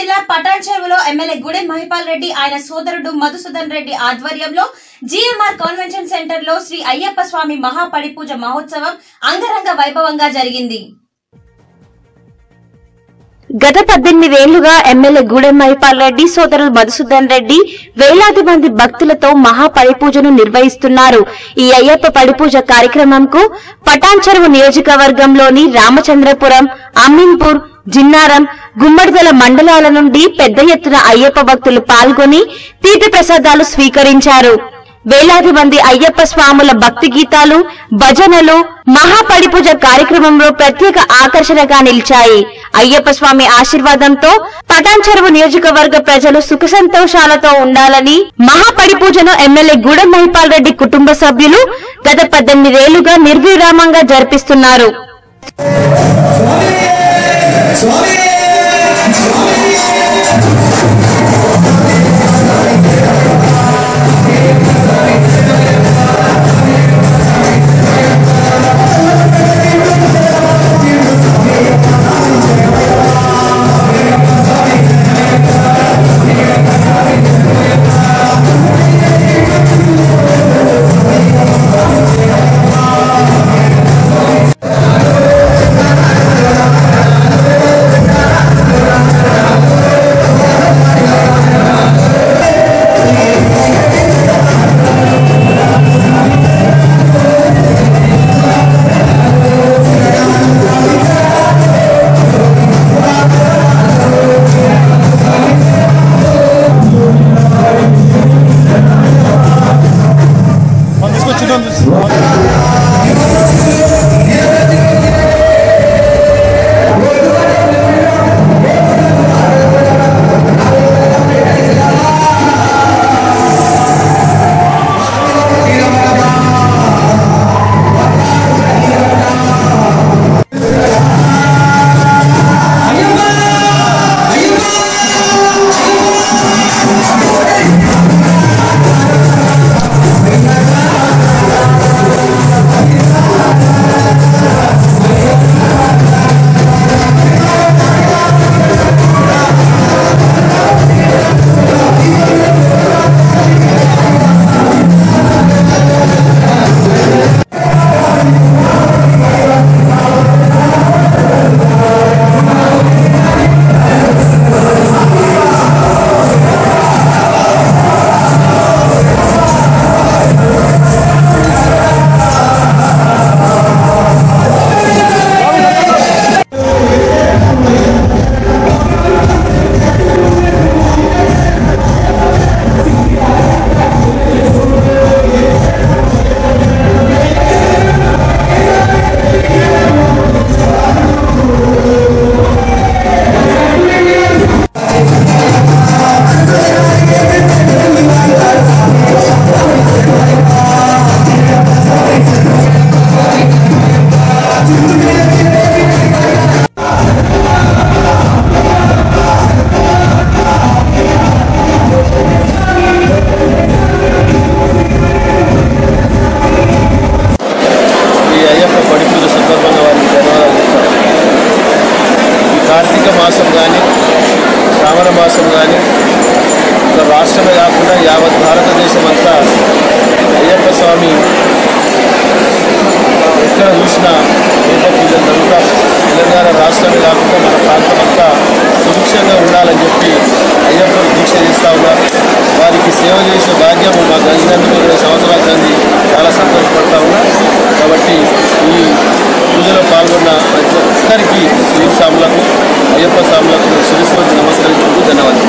జిల్లా పటాన్ చెరువులో ఎమ్మెల్యే గుడెం మహిపాల్ రెడ్డి ఆయన సోదరుడు మధుసూదన్ రెడ్డి ఆధ్వర్యంలో జీఎంఆర్ కన్వెన్షన్ సెంటర్ లో శ్రీ అయ్యప్ప స్వామి మహాపడిపూజ మహోత్సవం అంగరంగ వైభవంగా జరిగింది గత పద్దెనిమిదేళ్లుగా ఎమ్మెల్యే గూడెం మహిపాల్ రెడ్డి సోదరులు మధుసూదన్ రెడ్డి వేలాది మంది భక్తులతో మహాపడిపూజను నిర్వహిస్తున్నారు ఈ అయ్యప్ప పడిపూజ కార్యక్రమంకు పటాన్ చెరువు నియోజకవర్గంలోని రామచంద్రపురం అమ్మీన్పూర్ జిన్నారం గుమ్మడిదల మండలాల నుండి పెద్ద ఎత్తున అయ్యప్ప భక్తులు పాల్గొని తీర్థ ప్రసాదాలు స్వీకరించారు వేలాది మంది అయ్యప్ప స్వాముల భక్తి గీతాలు భజనలు మహాపడిపూజ కార్యక్రమంలో ప్రత్యేక ఆకర్షణగా నిలిచాయి అయ్యప్ప స్వామి ఆశీర్వాదంతో పటాన్ చెరువు నియోజకవర్గ ప్రజలు సుఖ సంతోషాలతో ఉండాలని మహాపడిపూజను ఎమ్మెల్యే గూడెం మహిపాల్ రెడ్డి కుటుంబ సభ్యులు గత పద్దెనిమిదేళ్లుగా నిర్విరామంగా జరిపిస్తున్నారు ఈ అయ్యప్ప పడి పూజ సందర్భంగా వారికి ధన్యవాదాలు చెప్తాను ఈ కార్తీక మాసం కానీ శ్రావణ మాసం కానీ ఒక రాష్ట్రమే కాకుండా యావత్ భారతదేశం అంతా అయ్యప్ప స్వామి ఎక్కడ చూసినా అయ్యప్ప పూజలు జరుగుతా తెలంగాణ రాష్ట్రమే కాకుండా మన ప్రాంతం అంతా సుభిక్షంగా ఉండాలని చెప్పి అయ్యప్ప దీక్ష చేస్తూ ఉన్నారు వారికి సేవ చేసే భాగ్యము మాకు అందినందుకు ఇరవై సంవత్సరాల సంది చాలా సంతోషపడతా ఉన్నా కాబట్టి ఈ పూజలో పాల్గొన్న ప్రతి ఒక్కరికి శ్రీ స్వాములకు అయ్యప్ప స్వాములకు శిరస్సు వచ్చి నమస్కరించుకుంటూ ధన్యవాదాలు